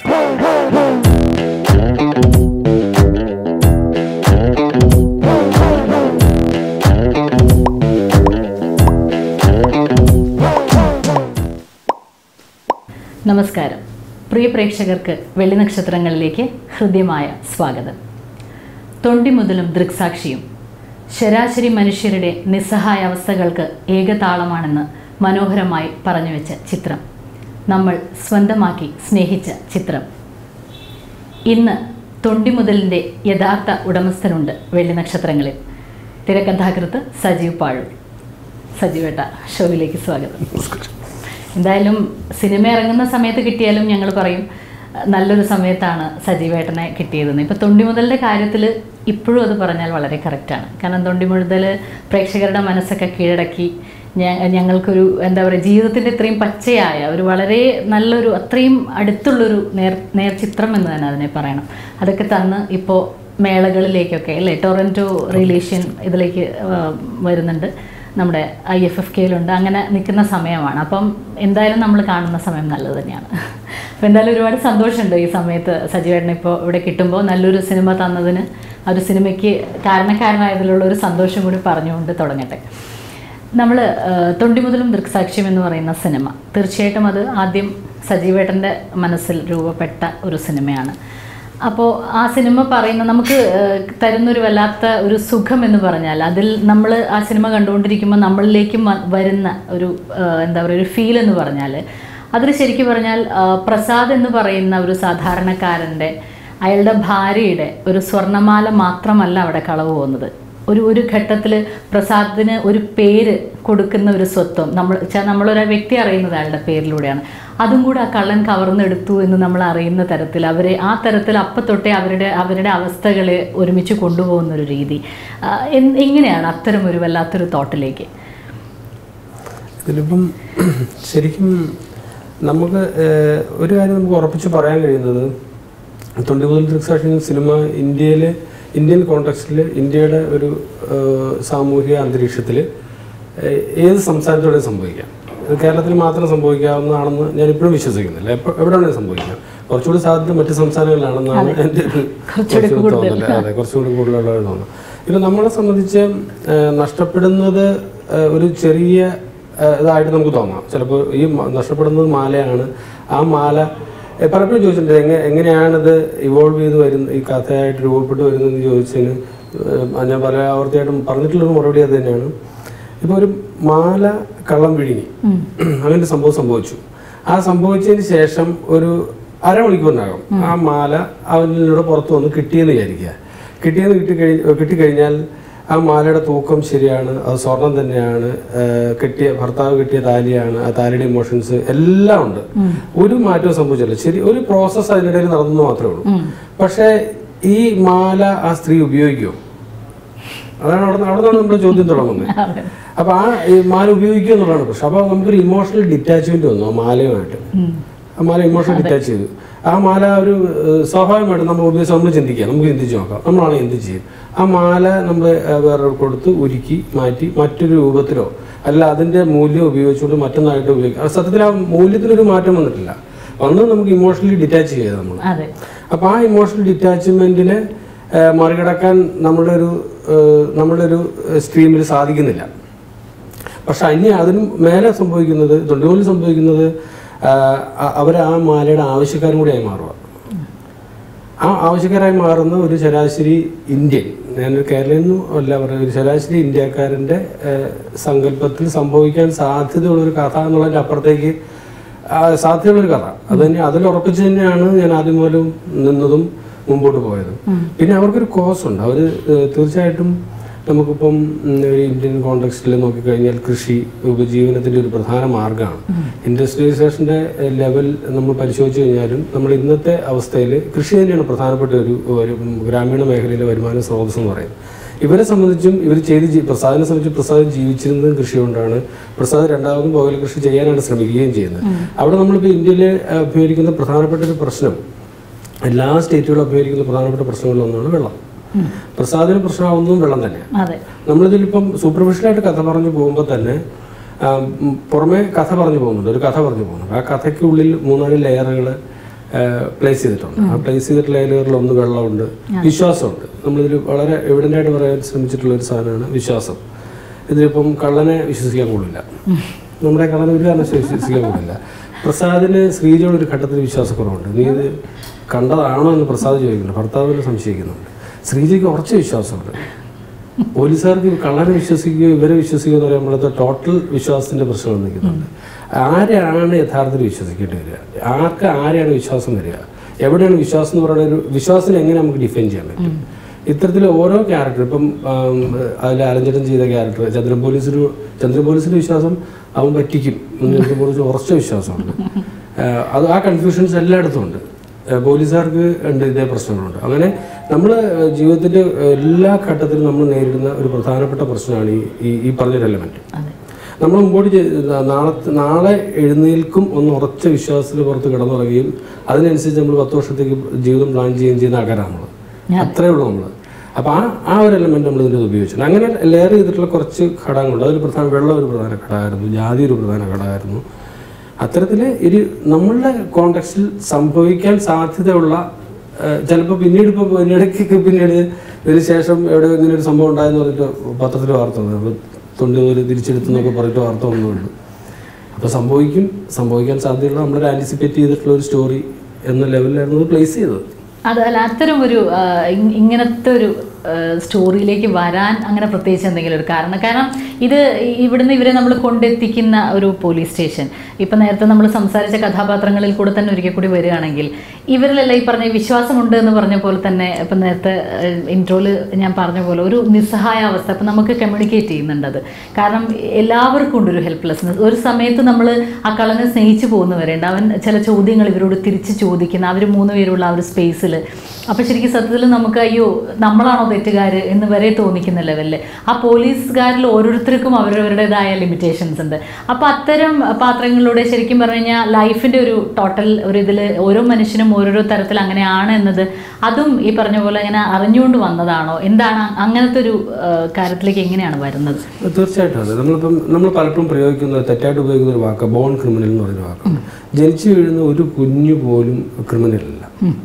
നമസ്കാരം പ്രിയ പ്രേക്ഷകർക്ക് വെള്ളി നക്ഷത്രങ്ങളിലേക്ക് ഹൃദ്യമായ സ്വാഗതം തൊണ്ടി മുതലും ദൃക്സാക്ഷിയും ശരാശരി മനുഷ്യരുടെ നിസ്സഹായ അവസ്ഥകൾക്ക് ഏകതാളമാണെന്ന് മനോഹരമായി പറഞ്ഞു വെച്ച ചിത്രം നമ്മൾ സ്വന്തമാക്കി സ്നേഹിച്ച ചിത്രം ഇന്ന് തൊണ്ടിമുതലിൻ്റെ യഥാർത്ഥ ഉടമസ്ഥനുണ്ട് വെള്ളി നക്ഷത്രങ്ങളിൽ തിരക്കഥാകൃത്ത് സജീവ് പാഴൂർ സജീവേട്ട ഷോയിലേക്ക് സ്വാഗതം എന്തായാലും സിനിമ ഇറങ്ങുന്ന സമയത്ത് കിട്ടിയാലും ഞങ്ങൾ പറയും അഹ് നല്ലൊരു സമയത്താണ് സജീവേട്ടനെ കിട്ടിയതെന്ന് ഇപ്പോൾ തൊണ്ടിമുതലിൻ്റെ കാര്യത്തിൽ ഇപ്പോഴും അത് പറഞ്ഞാൽ വളരെ കറക്റ്റാണ് കാരണം തൊണ്ടിമുതൽ പ്രേക്ഷകരുടെ മനസ്സൊക്കെ കീഴടക്കി ഞ- ഞങ്ങൾക്കൊരു എന്താ പറയുക ജീവിതത്തിൻ്റെ ഇത്രയും പച്ചയായ ഒരു വളരെ നല്ലൊരു അത്രയും അടുത്തുള്ളൊരു നേർ നേർചിത്രം എന്ന് തന്നെ അതിനെ പറയണം അതൊക്കെ തന്ന് ഇപ്പോൾ മേളകളിലേക്കൊക്കെ അല്ലേ ടൊറൻറ്റോ റിലേഷൻ ഇതിലേക്ക് ആ, വരുന്നുണ്ട് നമ്മുടെ ഐ എഫ് എഫ് കെയിലുണ്ട് അങ്ങനെ നിൽക്കുന്ന സമയമാണ് അപ്പം എന്തായാലും നമ്മൾ കാണുന്ന സമയം നല്ലത് തന്നെയാണ് അപ്പോൾ എന്തായാലും ഒരുപാട് സന്തോഷമുണ്ട് ഈ സമയത്ത് സജീവേട്ടനെ ഇപ്പോൾ ഇവിടെ കിട്ടുമ്പോൾ നല്ലൊരു സിനിമ തന്നതിന് ആ ഒരു സിനിമയ്ക്ക് കാരണക്കാരനായതിലുള്ള ഒരു സന്തോഷം കൂടി പറഞ്ഞുകൊണ്ട് തുടങ്ങട്ടെ നമ്മൾ തൊണ്ടിമുതലും ദൃക്സാക്ഷ്യം എന്ന് പറയുന്ന സിനിമ തീർച്ചയായിട്ടും അത് ആദ്യം സജീവേട്ടൻ്റെ മനസ്സിൽ രൂപപ്പെട്ട ഒരു സിനിമയാണ് അപ്പോൾ ആ സിനിമ പറയുന്ന നമുക്ക് ഏഹ്, തരുന്നൊരു വല്ലാത്ത ഒരു സുഖം എന്ന് പറഞ്ഞാൽ അതിൽ നമ്മൾ ആ സിനിമ കണ്ടുകൊണ്ടിരിക്കുമ്പോൾ നമ്മളിലേക്കും വ- വരുന്ന ഒരു ഏഹ്, എന്താ പറയുക ഒരു ഫീൽ എന്ന് പറഞ്ഞാൽ അതിൽ ശരിക്കും പറഞ്ഞാൽ ആ, പ്രസാദ് എന്ന് പറയുന്ന ഒരു സാധാരണക്കാരൻ്റെ അയാളുടെ ഭാര്യയുടെ ഒരു സ്വർണ്ണമാല മാത്രമല്ല അവിടെ കളവ് പോകുന്നത് ഒരു ഒരു ഘട്ടത്തിൽ പ്രസാദിന് ഒരു പേര് കൊടുക്കുന്ന ഒരു സ്വത്വം നമ്മൾ വെച്ചാൽ നമ്മളൊരു വ്യക്തി അറിയുന്നത് അയാളുടെ പേരിലൂടെയാണ് അതും കൂടെ ആ കള്ളൻ കവർന്നെടുത്തു എന്ന് നമ്മൾ അറിയുന്ന തരത്തിൽ അവരെ ആ തരത്തിൽ അപ്പം തൊട്ടേ അവരുടെ അവരുടെ അവസ്ഥകളെ ഒരുമിച്ച് കൊണ്ടുപോകുന്ന ഒരു രീതി ആ, എൻ- എങ്ങനെയാണ് അത്തരം ഒരു വല്ലാത്തൊരു തോട്ടിലേക്ക് ഇതിലിപ്പം ശരിക്കും നമുക്ക് ഏഹ്, ഒരു കാര്യം നമുക്ക് ഉറപ്പിച്ച് പറയാൻ കഴിയുന്നത് തൊണ്ടിമുതൽ ദൃക്സാക്ഷി എന്ന സിനിമ ഇന്ത്യയിൽ ഇന്ത്യൻ കോണ്ടക്സ്റ്റിൽ ഇന്ത്യയുടെ ഒരു ഏഹ്, സാമൂഹിക അന്തരീക്ഷത്തിൽ ഏഹ്, ഏത് സംസ്ഥാനത്തോടെ സംഭവിക്കാം ഇത് കേരളത്തിൽ മാത്രം സംഭവിക്കാവുന്നതാണെന്ന് ഞാൻ ഇപ്പോഴും വിശ്വസിക്കുന്നില്ല എപ്പോൾ എവിടെ വേണമെങ്കിലും സംഭവിക്കാം കുറച്ചുകൂടി സാധ്യത മറ്റ് സംസ്ഥാനങ്ങളിലാണെന്നാണ് എൻ്റെ ഒരു കുറച്ചുകൂടി കുറച്ച് തോന്നല് അതെ കുറച്ചുകൂടി കൂടുതലുള്ള ഒരു തോന്നുന്നു ഇപ്പം നമ്മളെ സംബന്ധിച്ച് ഏഹ്, നഷ്ടപ്പെടുന്നത് ഏഹ്, ഒരു ചെറിയ ഏഹ്, ഇതായിട്ട് നമുക്ക് തോന്നാം ചിലപ്പോൾ ഈ മ- നഷ്ടപ്പെടുന്നത് മാലയാണ് ആ മാല ഏഹ്, പലപ്പോഴും ചോദിച്ചിട്ടുണ്ട് എങ്ങനെ എങ്ങനെയാണിത് ഇവോൾവ് ചെയ്ത് വരുന്നത് ഈ കഥയായിട്ട് രൂപപ്പെട്ട് വരുന്നതെന്ന് ചോദിച്ചതിന് ഏഹ്, ഞാൻ പല ആവർത്തിയായിട്ടും പറഞ്ഞിട്ടുള്ളൊരു മറുപടി അത് തന്നെയാണ് ഇപ്പോൾ ഒരു മാല കള്ളം വിഴുങ്ങി അങ്ങനെ ഒരു സംഭവം സംഭവിച്ചു ആ സംഭവിച്ചതിന് ശേഷം ഒരു അരമണിക്കൂറിനകം ആ മാല അവനിലൂടെ പുറത്തു വന്ന് കിട്ടിയെന്ന് വിചാരിക്കുക കിട്ടിയെന്ന് കിട്ടിക്കഴിഞ്ഞ് കിട്ടിക്കഴിഞ്ഞാൽ ആ മാലയുടെ തൂക്കം ശരിയാണ് അത് സ്വർണം തന്നെയാണ് ഏഹ് കിട്ടിയ ഭർത്താവ് കിട്ടിയ താലിയാണ് ആ താലിയുടെ ഇമോഷൻസ് എല്ലാം ഉണ്ട് ഒരു മാറ്റവും സംഭവിച്ചില്ല ശരി ഒരു പ്രോസസ്സ് അതിനിടയിൽ നടന്നു മാത്രമേ ഉള്ളൂ പക്ഷേ ഈ മാല ആ സ്ത്രീ ഉപയോഗിക്കുമോ അതാണ് അവിടെ അവിടെ നിന്നാണ് നമ്മുടെ ചോദ്യം തുടങ്ങുന്നത് അപ്പൊ ആ ഈ മാല ഉപയോഗിക്കുക എന്നുള്ളതാണ് പ്രശ്നം അപ്പൊ നമുക്കൊരു ഇമോഷണൽ ഡിറ്റാച്ച്മെന്റ് വന്നു ആ മാലയുമായിട്ട് ആ മാല ഇമോഷണൽ ഡിറ്റാച്ച് ചെയ്തു ആ മാല ഒരു ഏഹ്, സ്വാഭാവികമായിട്ടും നമ്മൾ ഉപയോഗിച്ച് നമ്മൾ ചിന്തിക്കുക നമുക്ക് ചിന്തിച്ച് നോക്കാം നമ്മളാണ് എന്ത് ചെയ്യും ആ മാല നമ്മൾ വേറെ കൊടുത്ത് ഉരുക്കി മാറ്റി മറ്റൊരു രൂപത്തിലോ അല്ല അതിന്റെ മൂല്യം ഉപയോഗിച്ചുകൊണ്ട് മറ്റൊന്നായിട്ട് ഉപയോഗിക്കാം ആ സത്യത്തിൽ ആ മൂല്യത്തിനൊരു മാറ്റം വന്നിട്ടില്ല വന്നത് നമുക്ക് ഇമോഷണലി ഡിറ്റാച്ച് ചെയ്തത് നമ്മൾ അതെ അപ്പോൾ ആ ഇമോഷണൽ ഡിറ്റാച്ച്മെന്റിനെ മറികടക്കാൻ നമ്മുടെ ഒരു ഏഹ്, നമ്മുടെ ഒരു സ്ട്രീമിൽ സാധിക്കുന്നില്ല പക്ഷെ ഇനി അതിനും മേലെ സംഭവിക്കുന്നത് തൊണ്ടുപോലെ സംഭവിക്കുന്നത് അവർ ആ മാലയുടെ ആവശ്യക്കാരും കൂടിയായി മാറുക ആ ആവശ്യക്കാരായി മാറുന്ന ഒരു ശരാശരി ഇന്ത്യൻ ഞാനൊരു കേരളയിൽ നിന്നും അല്ല പറയുക ഒരു ശരാശരി ഇന്ത്യക്കാരൻ്റെ ഏഹ്, സങ്കല്പത്തിൽ സംഭവിക്കാൻ സാധ്യതയുള്ള ഒരു കഥ എന്നുള്ളതിൻ്റെ അപ്പുറത്തേക്ക് ആ, സാധ്യതയുള്ളൊരു കഥ അത് തന്നെ അതിൽ ഉറപ്പിച്ച് തന്നെയാണ് ഞാൻ ആദ്യം മുതലും നിന്നതും മുമ്പോട്ട് പോയത് പിന്നെ അവർക്കൊരു കോസ് ഉണ്ട് അവർ തീർച്ചയായിട്ടും നമുക്കിപ്പം ഉം, ഒരു ഇന്ത്യൻ കോണ്ടെക്സ്റ്റിൽ നോക്കിക്കഴിഞ്ഞാൽ കൃഷി ഉപജീവനത്തിൻ്റെ ഒരു പ്രധാന മാർഗ്ഗമാണ് ഇൻഡസ്ട്രിയലൈസേഷൻ്റെ ലെവൽ നമ്മൾ പരിശോധിച്ച് കഴിഞ്ഞാലും നമ്മൾ ഇന്നത്തെ അവസ്ഥയിൽ കൃഷി തന്നെയാണ് പ്രധാനപ്പെട്ട ഒരു ഒരു ഗ്രാമീണ മേഖലയിലെ വരുമാന സ്രോതസ് എന്ന് പറയുന്നത് ഇവരെ സംബന്ധിച്ചും ഇവർ ചെയ്ത് ജീ- പ്രസാദിനെ സംബന്ധിച്ച് പ്രസാദ് ജീവിച്ചിരുന്നതും കൃഷി കൊണ്ടാണ് പ്രസാദ് രണ്ടാമതും പോകൽ കൃഷി ചെയ്യാനാണ് ശ്രമിക്കുകയും ചെയ്യുന്നത് അവിടെ നമ്മളിപ്പോൾ ഇന്ത്യയിൽ അഭിമുഖീകരിക്കുന്ന പ്രധാനപ്പെട്ട ഒരു പ്രശ്നം എല്ലാ സ്റ്റേറ്റുകളും അഭിമുഖീകരിക്കുന്ന പ്രധാനപ്പെട്ട പ്രശ്നങ്ങളിലൊന്നാണ് വെള്ളം പ്രസാദിന് പ്രശ്നമാവുന്നതും വെള്ളം തന്നെയാണ് അതെ നമ്മളിതിലിപ്പം സൂപ്പർഫിഷ്യലായിട്ട് കഥ പറഞ്ഞു പോകുമ്പോൾ തന്നെ ആ, ഉം, പുറമെ കഥ പറഞ്ഞു പോകുന്നുണ്ട് ഒരു കഥ പറഞ്ഞു പോകുന്നുണ്ട് ആ കഥയ്ക്കുള്ളിൽ മൂന്നാല് ലെയറുകൾ പ്ലേസ് ചെയ്തിട്ടുണ്ട് ആ പ്ലേസ് ചെയ്തിട്ടുള്ള ലെയറുകളിൽ ഒന്ന് വെള്ളമുണ്ട് വിശ്വാസമുണ്ട് നമ്മളിതിൽ വളരെ എവിഡൻ്റ് ആയിട്ട് പറയാൻ ശ്രമിച്ചിട്ടുള്ള ഒരു സാധനമാണ് വിശ്വാസം ഇതിലിപ്പം കള്ളനെ വിശ്വസിക്കാൻ കൊള്ളില്ല നമ്മുടെ കള്ളനെ ഒരു കാരണവശാലും വിശ്വസിക്കാൻ കൊള്ളില്ല പ്രസാദിന് ശ്രീജയോട് ഒരു ഘട്ടത്തിൽ വിശ്വാസക്കുറവുണ്ട് നീ ഇത് കണ്ടതാണോ എന്ന് പ്രസാദ് ചോദിക്കുന്നു ഭർത്താവിനെ സംശയിക്കുന്നുണ്ട് ശ്രീജയ്ക്ക് ഉറച്ച വിശ്വാസമുണ്ട് പോലീസുകാർക്ക് കള്ളനെ വിശ്വസിക്കുകയോ ഇവരെ വിശ്വസിക്കുകയോ എന്ന് പറയുമ്പോഴത്തെ ടോട്ടൽ വിശ്വാസത്തിന്റെ പ്രശ്നം നിൽക്കുന്നുണ്ട് ആരെയാണ് യഥാർത്ഥത്തിൽ വിശ്വസിക്കേണ്ടി വരിക ആർക്ക് ആരെയാണ് വിശ്വാസം വരിക എവിടെയാണ് വിശ്വാസം എന്ന് പറയുന്ന ഒരു വിശ്വാസത്തിന് എങ്ങനെ നമുക്ക് ഡിഫൈൻ ചെയ്യാൻ പറ്റും ഇത്തരത്തിൽ ഓരോ ക്യാരക്ടർ ഇപ്പം ആം, അതിൽ അലഞ്ചേട്ടൻ ചെയ്ത ക്യാരക്ടർ ചന്ദ്രൻ പോലീസിന് ചന്ദ്രൻ പോലീസിന്റെ വിശ്വാസം അവൻ പറ്റിക്കും എന്ന് ചന്ദ്രൻ പോലീസിന് ഉറച്ച വിശ്വാസമുണ്ട് ആ, അത് ആ കൺഫ്യൂഷൻസ് എല്ലായിടത്തും ഉണ്ട് ആ, പോലീസുകാർക്ക് ഉണ്ട് ഇതേ പ്രശ്നങ്ങളുണ്ട് അങ്ങനെ നമ്മൾ ജീവിതത്തിന്റെ എല്ലാ ഘട്ടത്തിലും നമ്മൾ നേരിടുന്ന ഒരു പ്രധാനപ്പെട്ട പ്രശ്നമാണ് ഈ ഈ- ഈ പറഞ്ഞൊരു എലമെന്റ് അതെ നമ്മൾ മുമ്പോട്ട് ചെയ്ത് നാളെ നാളെ എഴുന്നേൽക്കും ഒന്ന് ഉറച്ച വിശ്വാസത്തിൽ പുറത്ത് കിടന്നുറങ്ങുകയും അതിനനുസരിച്ച് നമ്മൾ പത്ത് വർഷത്തേക്ക് ജീവിതം പ്ലാൻ ചെയ്യുകയും ചെയ്യുന്ന ആൾക്കാരാണ് നമ്മൾ അത്രേ ഉള്ളൂ നമ്മൾ അപ്പോൾ ആ ആ ഒരു എലമെന്റ് നമ്മൾ ഇതിൻ്റെ ഉപയോഗിച്ചിട്ടുണ്ട് അങ്ങനെ ലെയർ ചെയ്തിട്ടുള്ള കുറച്ച് ഘടകങ്ങളുണ്ട് അതിൽ പ്രധാന വെള്ളം ഒരു പ്രധാന ഘടകമായിരുന്നു ജാതി ഒരു പ്രധാന ഘടകമായിരുന്നു അത്തരത്തിൽ ഒരു നമ്മളുടെ കോണ്ടെക്സ്റ്റിൽ സംഭവിക്കാൻ സാധ്യതയുള്ള ചിലപ്പോൾ പിന്നീട് ഇപ്പോൾ പിന്നീടൊക്കെ പിന്നീട് ഇതിന് ശേഷം എവിടെ ഇങ്ങനെ ഒരു സംഭവം ഉണ്ടായെന്ന് പറഞ്ഞിട്ട് പത്രത്തിൽ വാർത്ത വന്നു അപ്പോൾ തൊണ്ടി പോലെ തിരിച്ചെടുത്തു എന്നൊക്കെ പറഞ്ഞിട്ട് വാർത്ത വന്നുള്ളൂ അപ്പോൾ സംഭവിക്കും സംഭവിക്കാൻ സാധ്യതയുള്ള നമ്മൾ ആൻറ്റിസിപ്പേറ്റ് ചെയ്തിട്ടുള്ള ഒരു സ്റ്റോറി എന്ന ലെവലിലായിരുന്നു അത് പ്ലേസ് ചെയ്തത് അത് അല്ല അത്തരം ഒരു ആ, ഇ- ഇങ്ങനത്തെ ഒരു ആ, സ്റ്റോറിയിലേക്ക് വരാൻ അങ്ങനെ പ്രത്യേകിച്ച് എന്തെങ്കിലും ഒരു കാരണം കാരണം ഇത് ഇ- ഇവിടുന്ന് ഇവരെ നമ്മൾ കൊണ്ടെത്തിക്കുന്ന ഒരു പോലീസ് സ്റ്റേഷൻ ഇപ്പം നേരത്തെ നമ്മൾ സംസാരിച്ച കഥാപാത്രങ്ങളിൽ കൂടെ തന്നെ ഒരിക്കൽ കൂടി വരികയാണെങ്കിൽ ഇവരിലെല്ലാം ഈ പറഞ്ഞ വിശ്വാസമുണ്ട് എന്ന് പറഞ്ഞ പോലെ തന്നെ ഇപ്പം നേരത്തെ ഇൻട്രോയിൽ ഞാൻ പറഞ്ഞ പോലെ ഒരു നിസ്സഹായ അവസ്ഥ അപ്പം നമുക്ക് കമ്മ്യൂണിക്കേറ്റ് ചെയ്യുന്നുണ്ട് അത് കാരണം എല്ലാവർക്കും ഉണ്ട് ഒരു ഹെൽപ്ലെസ്നെസ് ഒരു സമയത്ത് നമ്മൾ ആ കള്ളനെ സ്നേഹിച്ചു പോകുന്നവരുണ്ട് അവൻ ചില ചോദ്യങ്ങൾ ഇവരോട് തിരിച്ച് ചോദിക്കുന്ന അവർ മൂന്ന് പേരുള്ള ആ ഒരു സ്പേസിൽ അപ്പോൾ ശരിക്കും സത്യത്തിൽ നമുക്ക് അയ്യോ നമ്മളാണോ തെറ്റുകാർ എന്ന് വരെ തോന്നിക്കുന്ന ലെവലിൽ ആ പോലീസുകാരിൽ ഓരോരുത്തർക്കും അവരവരുടേതായ ലിമിറ്റേഷൻസ് ഉണ്ട് അപ്പോൾ അത്തരം പാത്രങ്ങളിലൂടെ ശരിക്കും പറഞ്ഞു കഴിഞ്ഞാൽ ലൈഫിൻ്റെ ഒരു ടോട്ടൽ ഒരു ഇതിൽ ഓരോ മനുഷ്യനും ഓരോരോ തരത്തിൽ അങ്ങനെയാണ് എന്നത് അതും ഈ പറഞ്ഞ പോലെ ഇങ്ങനെ അറിഞ്ഞുകൊണ്ട് വന്നതാണോ എന്താണ് അങ്ങനത്തെ ഒരു ആ, കാര്യത്തിലേക്ക് എങ്ങനെയാണ് വരുന്നത് തീർച്ചയായിട്ടും അതെ നമ്മളിപ്പം നമ്മൾ പലപ്പോഴും പ്രയോഗിക്കുന്ന തെറ്റായിട്ട് ഉപയോഗിക്കുന്ന ഒരു വാക്ക് ബോൺ ക്രിമിനൽ എന്ന് പറയുന്ന വാക്കാണ് ജനിച്ചു വീഴുന്ന ഒരു കുഞ്ഞു പോലും ക്രിമിനലല്ല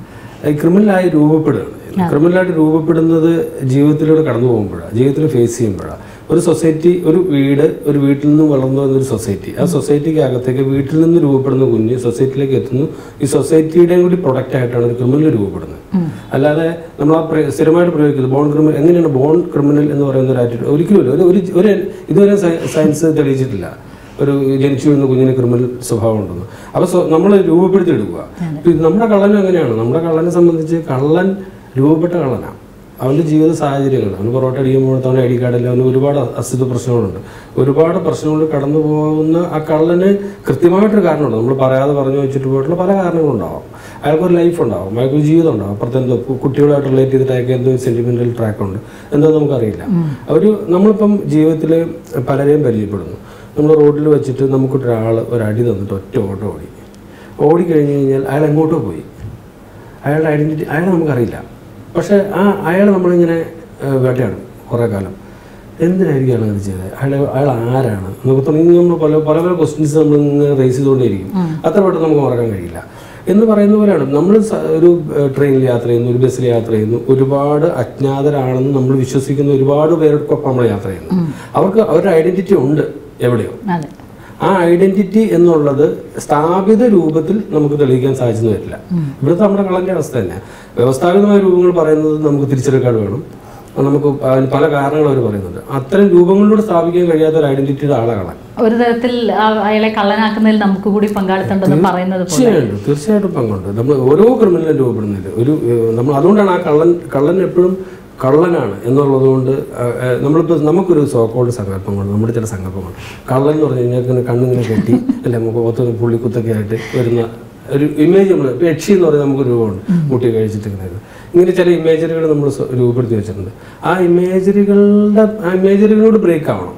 ഈ ക്രിമിനലായി രൂപപ്പെടുകയാണ് ക്രിമിനലായിട്ട് രൂപപ്പെടുന്നത് ജീവിതത്തിലൂടെ കടന്നു പോകുമ്പോഴാണ് ജീവിതത്തിൽ ഫേസ് ചെയ്യുമ്പോഴാണ് ഒരു സൊസൈറ്റി ഒരു വീട് ഒരു വീട്ടിൽ നിന്ന് വളർന്നു വന്ന ഒരു സൊസൈറ്റി ആ സൊസൈറ്റിക്ക് അകത്തേക്ക് വീട്ടിൽ നിന്ന് രൂപപ്പെടുന്ന കുഞ്ഞ് സൊസൈറ്റിയിലേക്ക് എത്തുന്നു ഈ സൊസൈറ്റിയുടെയും കൂടി പ്രൊഡക്റ്റ് ആയിട്ടാണ് ഒരു ക്രിമിനൽ രൂപപ്പെടുന്നത് അല്ലാതെ നമ്മൾ ആ പ്ര- സ്ഥിരമായിട്ട് പ്രയോഗിക്കുന്നത് ബോൺ ക്രിമിനൽ എങ്ങനെയാണ് ബോൺ ക്രിമിനൽ എന്ന് പറയുന്ന ഒരു ആറ്റിറ്റ്യൂഡ് ഒരിക്കലും ഒരു ഒരു ഒരു ഇതുവരെ സയ- സയൻസ് തെളിയിച്ചിട്ടില്ല ഒരു ജനിച്ചു വീഴുന്ന കുഞ്ഞിന് ക്രിമിനൽ സ്വഭാവം ഉണ്ടെന്ന് അപ്പോൾ നമ്മൾ രൂപപ്പെടുത്തിയെടുക്കുക ഇപ്പം ഇത് നമ്മുടെ കള്ളനും അങ്ങനെയാണ് നമ്മുടെ കള്ളനെ സംബന്ധിച്ച് കള്ളൻ രൂപപ്പെട്ട കള്ളനാണ് അവൻ്റെ ജീവിത സാഹചര്യങ്ങൾ അവന് പൊറോട്ട അടിക്കുമ്പോൾ അവന് ഐ ഡി കാർഡില്ല അവന് ഒരുപാട് അസ്തിത്വ പ്രശ്നങ്ങളുണ്ട് ഒരുപാട് പ്രശ്നങ്ങൾ കടന്നു പോകുന്ന ആ കള്ളന് കൃത്യമായിട്ടൊരു കാരണമുണ്ട് നമ്മൾ പറയാതെ പറഞ്ഞു വെച്ചിട്ട് പോയിട്ടുള്ള പല കാരണങ്ങളുണ്ടാവും അയാൾക്കൊരു ലൈഫ് ഉണ്ടാവും അയാൾക്കൊരു ജീവിതം ഉണ്ടാവും അപ്പുറത്തെ എന്തോ കു- കുട്ടികളുമായിട്ട് റിലേറ്റ് ചെയ്തിട്ട് അയാൾക്ക് എന്തോ സെൻറ്റിമെൻ്റൽ ട്രാക്ക് ഉണ്ട് എന്തോ നമുക്കറിയില്ല ഒരു നമ്മളിപ്പം ജീവിതത്തിൽ പലരെയും പരിചയപ്പെടുന്നു നമ്മൾ റോഡിൽ വെച്ചിട്ട് നമുക്കൊരാൾ ഒരു അടി തന്നിട്ട് ഒറ്റ ഓട്ടം ഓടി ഓടി കഴിഞ്ഞ് കഴിഞ്ഞാൽ അയാൾ എങ്ങോട്ടോ പോയി അയാളുടെ ഐഡൻറ്റിറ്റി അയാളെ നമുക്കറിയില്ല പക്ഷേ ആ അയാൾ നമ്മളിങ്ങനെ ഏഹ്, വേട്ടയാടും കുറേ കാലം എന്തിനായിരിക്കും അയാൾ അങ്ങനെ ചെയ്തത് അയാൾ അയാൾ ആരാണ് നമുക്ക് തുടങ്ങി നമ്മൾ പല പല പല ക്വസ്റ്റ്യൻസ് നമ്മൾ ഇങ്ങനെ റേസ് ചെയ്തുകൊണ്ടേയിരിക്കും അത്ര പെട്ടെന്ന് നമുക്ക് മറക്കാൻ കഴിയില്ല എന്ന് പറയുന്ന പോലെയാണ് നമ്മൾ സ- ഒരു ഏഹ്, ട്രെയിനിൽ യാത്ര ചെയ്യുന്നു ഒരു ബസ്സിൽ യാത്ര ചെയ്യുന്നു ഒരുപാട് അജ്ഞാതരാണെന്ന് നമ്മൾ വിശ്വസിക്കുന്ന ഒരുപാട് പേരോടൊപ്പം നമ്മൾ യാത്ര ചെയ്യുന്നു അവർക്ക് അവരുടെ ഐഡൻറ്റിറ്റി ഉണ്ട് എവിടെയോ അതെ ആ ഐഡന്റിറ്റി എന്നുള്ളത് സ്ഥാപിത രൂപത്തിൽ നമുക്ക് തെളിയിക്കാൻ സാധിച്ചെന്ന് വരില്ല ഇവിടുത്തെ നമ്മുടെ കളന്റെ അവസ്ഥ തന്നെ വ്യവസ്ഥാപിതമായ രൂപങ്ങൾ പറയുന്നത് നമുക്ക് തിരിച്ചെടുക്കാൻ വേണം അത് നമുക്ക് അതിന് പല കാരണങ്ങൾ അവർ പറയുന്നുണ്ട് അത്തരം രൂപങ്ങളിലൂടെ സ്ഥാപിക്കാൻ കഴിയാത്ത ഒരു ഐഡന്റിറ്റിയുടെ ആളെ കളൻ ഒരു തരത്തിൽ ആ- അയാളെ കള്ളനാക്കുന്നതിൽ നമുക്ക് കൂടി പങ്കാളിത്തമുണ്ടെന്ന് പറയുന്നത് പോലെ തീർച്ചയായിട്ടും തീർച്ചയായിട്ടും പങ്കുണ്ട് നമ്മൾ ഓരോ ക്രിമിനലും രൂപപ്പെടുന്നില്ല ഒരു ഏഹ്, നമ്മൾ അതുകൊണ്ടാണ് ആ കള്ളൻ കള്ളൻ എപ്പോഴും കള്ളനാണ് എന്നുള്ളത് കൊണ്ട് നമ്മളിപ്പോൾ നമുക്കൊരു സോക്കോൾഡ് സങ്കല്പമാണ് നമ്മുടെ ചില സങ്കല്പമാണ് കള്ളൻ എന്ന് പറഞ്ഞു കഴിഞ്ഞാൽ ഇങ്ങനെ കണ്ണിങ്ങനെ കെട്ടി അല്ലെ മുഖത്ത് പുള്ളിക്കുത്തൊക്കെ ആയിട്ട് വരുന്ന ഒരു ഇമേജ് നമ്മൾ ഇപ്പോൾ യക്ഷി എന്ന് പറയുന്നത് നമുക്ക് രൂപമുണ്ട് മുട്ടി കഴിച്ചിട്ട് ഇങ്ങനെ ഇത്. ഇങ്ങനെ ചില ഇമേജറികൾ നമ്മൾ സ്വ- രൂപപ്പെടുത്തി വെച്ചിട്ടുണ്ട് ആ ഇമേജറികളുടെ ആ ഇമേജറികളോട് ബ്രേക്ക് ആവണം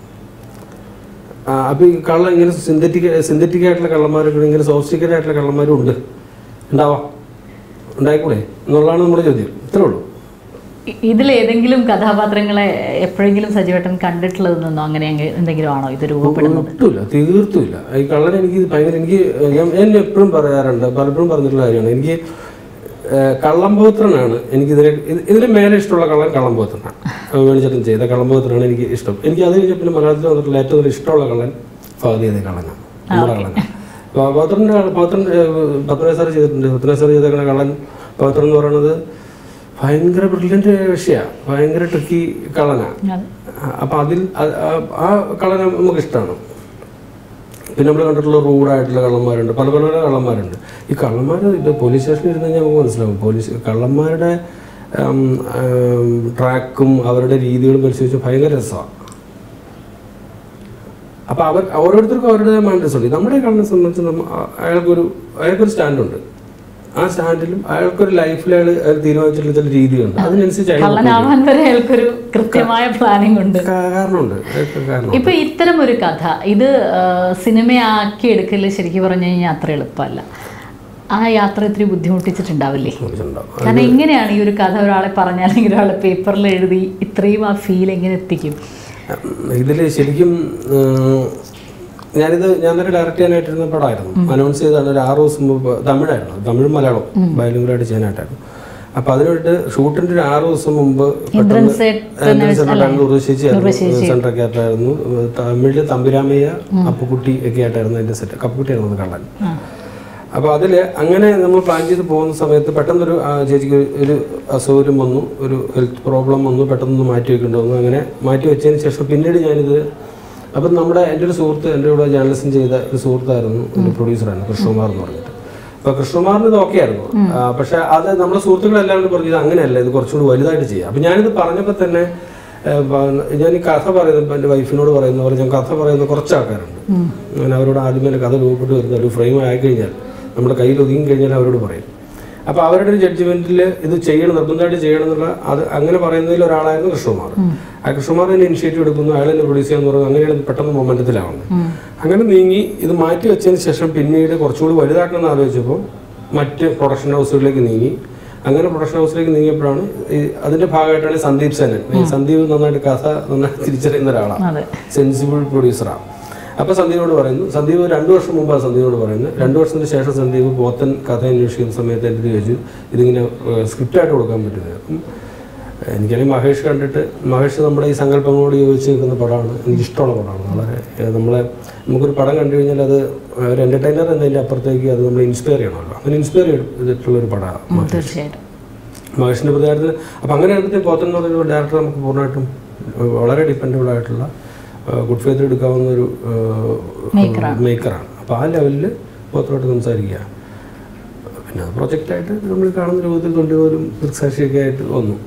അപ്പൊ ഈ കള്ള ഇങ്ങനെ സിന്തറ്റിക് സിന്തറ്റിക് ആയിട്ടുള്ള കള്ളന്മാരൊക്കെ ഇങ്ങനെ സോഫിസ്റ്റിക്കേറ്റ് ആയിട്ടുള്ള കള്ളന്മാരും ഉണ്ട് ഉണ്ടാവാം ഉണ്ടായിക്കൂടെ എന്നുള്ളതാണ് നമ്മുടെ ചോദ്യം ഇത്രേ ഉള്ളൂ ഇ- ഇതിലേതെങ്കിലും കഥാപാത്രങ്ങളെ എപ്പോഴെങ്കിലും സജീവേട്ടൻ കണ്ടിട്ടുള്ളത് നിന്നോ അങ്ങനെ അങ്ങ് എന്തെങ്കിലും ആണോ ഇത് രൂപപ്പെടുന്നത് ഒട്ടുമില്ല തീർത്തുമില്ല ഈ കള്ളൻ എനിക്ക് ഭയങ്കര എനിക്ക് ഞാൻ ഞാൻ എപ്പോഴും പറയാറുണ്ട് പലപ്പോഴും പറഞ്ഞിട്ടുള്ള കാര്യമാണ് എനിക്ക് ഏഹ്, കള്ളംപൂത്രനാണ് എനിക്ക് ഇതിനെ ഇതിൽ മേലെ ഇഷ്ടമുള്ള കള്ളൻ കള്ളംപൂത്രനാണ് വേണിച്ചേട്ടൻ ചെയ്ത കള്ളംപൂത്രനാണ് എനിക്ക് ഇഷ്ടം എനിക്ക് അത് കഴിഞ്ഞ പിന്നെ മലയാളത്തിൽ വന്നിട്ടുള്ള ഏറ്റവും കൂടുതൽ ഇഷ്ടമുള്ള കള്ളൻ ഫഹദ് ചെയ്ത കള്ളനാണ് നമ്മുടെ കള്ളനാണ് പൗത്രൻ്റെ പൗത്രൻ പത്മനാഭ സാർ ചെയ്തിട്ടുണ്ട് പത്മനാഭ സാർ ചെയ്തേക്കുന്ന കള്ളൻ പൗത്രൻ എന്ന് പറയുന്നത് ഭയങ്കര ബ്രില്യൻ്റ് വിഷയമാണ് ഭയങ്കര ട്രിക്കി കള്ളനാണ് അതെ അപ്പം അതിൽ ആ- ആ- ആ കളർ നമുക്ക് ഇഷ്ടമാണ് പിന്നെ നമ്മൾ കണ്ടിട്ടുള്ള റൂഡായിട്ടുള്ള കള്ളന്മാരുണ്ട് പല പല പല കള്ളന്മാരുണ്ട് ഈ കള്ളന്മാർ ഇത് പോലീസ് സ്റ്റേഷനിൽ ഇരുന്ന് കഴിഞ്ഞാൽ നമുക്ക് മനസ്സിലാവും പോലീസ് കള്ളന്മാരുടെ ഉം, ഉം, ട്രാക്കും അവരുടെ രീതികളും പരിശോധിച്ച് ഭയങ്കര രസമാണ് അപ്പോൾ അവർ ഓരോരുത്തർക്കും അവരുടേതായ മാൻഡസ് ഉണ്ട് നമ്മുടെ കള്ളനെ സംബന്ധിച്ച് നമ്മ ആ- അയാൾക്കൊരു അയാൾക്കൊരു സ്റ്റാൻഡുണ്ട് ആ സ്റ്റാൻഡിലും അയാൾക്കൊരു ലൈഫിൽ അയാൾ അയാൾ തീരുമാനിച്ചിട്ടുള്ള ചില രീതികളുണ്ട് അതിനനുസരിച്ച് അയാൾ കള്ളനാവാൻ വരെ അയാൾക്കൊരു കൃത്യമായ പ്ലാനിംഗ് ഉണ്ട് കാ- കാരണമുണ്ട് അയാൾക്ക് കാരണമുണ്ട് ഇപ്പൊ ഇത്തരം ഒരു കഥ ഇത് ആ, സിനിമയാക്കി എടുക്കല് ശരിക്കും പറഞ്ഞു കഴിഞ്ഞാൽ അത്ര എളുപ്പമല്ല ആ യാത്ര ഇത്തിരി ബുദ്ധിമുട്ടിച്ചിട്ടുണ്ടാവില്ലേ ഉണ്ടാവും കാരണം എങ്ങനെയാണ് ഈ ഒരു കഥ ഒരാളെ പറഞ്ഞാൽ അല്ലെങ്കിൽ ഒരാളെ പേപ്പറിൽ എഴുതി ഇത്രയും ആ ഫീൽ എങ്ങനെ എത്തിക്കും ഇതിൽ ശരിക്കും ഉം, ഞാനിത് ഞാൻ തന്നെ ഡയറക്റ്റ് ചെയ്യാനായിട്ടിരുന്ന പടമായിരുന്നു അനൗൺസ് ചെയ്താണ് ഒരു ആറ് ദിവസം മുമ്പ് തമിഴായിരുന്നു തമിഴും മലയാളം ബയലുകളായിട്ട് ചെയ്യാനായിട്ടായിരുന്നു അപ്പൊ അതിനായിട്ട് ഷൂട്ടിന്റെ ഒരു ആറ് ദിവസം മുമ്പ് ഇന്ദ്രൻ സേട്ട് ഉർവശേച്ചിയായിരുന്നു സെൻട്രൽ ആയിട്ടായിരുന്നു തമിഴില് തമ്പുരാമയ്യ അപ്പുക്കുട്ടി ഒക്കെ ആയിട്ടായിരുന്നു അതിന്റെ സെറ്റ് കപ്പുക്കുട്ടിയായിരുന്നു കള്ളൻ ആ. അപ്പോൾ അതിൽ അങ്ങനെ നമ്മൾ പ്ലാൻ ചെയ്ത് പോകുന്ന സമയത്ത് പെട്ടെന്നൊരു ആ, ചേച്ചിക്ക് ഒരു- ഒരു അസൗകര്യം വന്നു ഒരു ഹെൽത്ത് പ്രോബ്ലം വന്നു പെട്ടെന്ന് മാറ്റി വെക്കേണ്ടി വന്നു അങ്ങനെ മാറ്റി വെച്ചതിന് ശേഷം പിന്നീട് ഞാനിത് അപ്പം നമ്മുടെ എൻ്റെ ഒരു സുഹൃത്ത് എൻ്റെ കൂടെ ജേർണലിസം ചെയ്ത ഒരു സുഹൃത്തായിരുന്നു ഒരു പ്രൊഡ്യൂസറായിരുന്നു കൃഷ്ണകുമാർ എന്ന് പറഞ്ഞിട്ട് അപ്പോൾ കൃഷ്ണകുമാറിന് ഇത് ഓക്കെ ആയിരുന്നു ആ, പക്ഷേ അത് നമ്മുടെ സുഹൃത്തുക്കളെല്ലാവരും പറഞ്ഞു ഇത് അങ്ങനെയല്ല ഇത് കുറച്ചുകൂടി വലുതായിട്ട് ചെയ്യാം അപ്പം ഞാനിത് പറഞ്ഞപ്പോൾ തന്നെ ഏഹ്, പ- ഞാൻ ഈ കഥ പറയുന്നത് എൻ്റെ വൈഫിനോട് പറയുന്ന പോലെ ഞാൻ കഥ പറയുന്ന കുറച്ച് ആൾക്കാരുണ്ട് ഞാൻ അവരോട് ആദ്യമേ കഥ രൂപപ്പെട്ട് വരുന്ന ഒരു ഫ്രെയിം ആയി കഴിഞ്ഞാൽ നമ്മുടെ കയ്യിൽ ഒതുങ്ങി കഴിഞ്ഞാൽ അവരോട് പറയും അപ്പോൾ അവരുടെ ഒരു ജഡ്ജ്മെന്റിൽ ഇത് ചെയ്യണം നിർബന്ധമായിട്ട് ചെയ്യണം എന്നുള്ള അത് അങ്ങനെ പറയുന്നതിൽ ഒരാളായിരുന്നു കൃഷ്ണകുമാർ ആ കൃഷ്ണകുമാർ തന്നെ ഇനിഷ്യേറ്റീവ് എടുക്കുന്നു അയാൾ തന്നെ പ്രൊഡ്യൂസ് ചെയ്യാന്ന് പറയുന്നത് അങ്ങനെയാണ് ഇത് പെട്ടെന്ന് മൊമെന്റത്തിലാവുന്നത് അങ്ങനെ നീങ്ങി ഇത് മാറ്റി വെച്ചതിന് ശേഷം പിന്നീട് കുറച്ചുകൂടി വലുതാക്കണം എന്ന് ആലോചിച്ചപ്പോൾ മറ്റ് പ്രൊഡക്ഷൻ ഹൗസുകളിലേക്ക് നീങ്ങി അങ്ങനെ പ്രൊഡക്ഷൻ ഹൗസിലേക്ക് നീങ്ങിയപ്പോഴാണ് ഈ അതിന്റെ ഭാഗമായിട്ടാണ് സന്ദീപ് സേനൻ ഈ സന്ദീപ് നന്നായിട്ട് കഥ നന്നായിട്ട് തിരിച്ചറിയുന്ന ഒരാളാണ് അതെ സെൻസിബിൾ പ്രൊഡ്യൂസറാണ് അപ്പോൾ സന്ദീപിനോട് പറയുന്നു സന്ദീപ് രണ്ടു വർഷം മുമ്പാണ് സന്ദീപിനോട് പറയുന്നത് രണ്ടു വർഷത്തിന് ശേഷം സന്ദീപ് പോത്തൻ കഥ അന്വേഷിക്കുന്ന സമയത്ത് എൻ്റെ അടുത്ത് ചോദിച്ചു ഇതിങ്ങനെ സ്ക്രിപ്റ്റായിട്ട് കൊടുക്കാൻ പറ്റുന്നത് അപ്പം എനിക്കാണെങ്കിൽ മഹേഷ് കണ്ടിട്ട് മഹേഷ് നമ്മുടെ ഈ സങ്കല്പങ്ങളോട് യോജിച്ച് നിൽക്കുന്ന പടമാണ് എനിക്ക് ഇഷ്ടമുള്ള പടമാണ് വളരെ ഏഹ്, നമ്മളെ നമുക്കൊരു പടം കണ്ടു കഴിഞ്ഞാൽ അത് ഒരു എൻ്റർടൈനർ എന്നതിൻ്റെ അപ്പുറത്തേക്ക് അത് നമ്മൾ ഇൻസ്പയർ ചെയ്യണമല്ലോ അങ്ങനെ ഇൻസ്പയർ ചെയ്തിട്ടുള്ള ഒരു പടമാണ് തീർച്ചയായിട്ടും മഹേഷിൻ്റെ പ്രതികാരത്തിൽ അപ്പം അങ്ങനെ എടുത്തിട്ട് പോത്തൻ എന്ന് പറയുന്ന ഡയറക്ടർ നമുക്ക് പൂർണ്ണമായിട്ടും ഏഹ്, വളരെ ഡിപ്പെൻഡബിൾ ആയിട്ടുള്ള ഗുഡ് ഫെയ്ത്ത് എടുക്കാവുന്ന ഒരു മേക്കറാണ് അപ്പോൾ ആ ലെവലിൽ പോത്തനോട്ട് സംസാരിക്കുക പിന്നെ അത് പ്രൊജക്റ്റായിട്ട് നമ്മൾ കാണുന്ന രൂപത്തിൽ കൊണ്ടുപോലും ദൃക്സാക്ഷിയൊക്കെ ആയിട്ട് വന്നു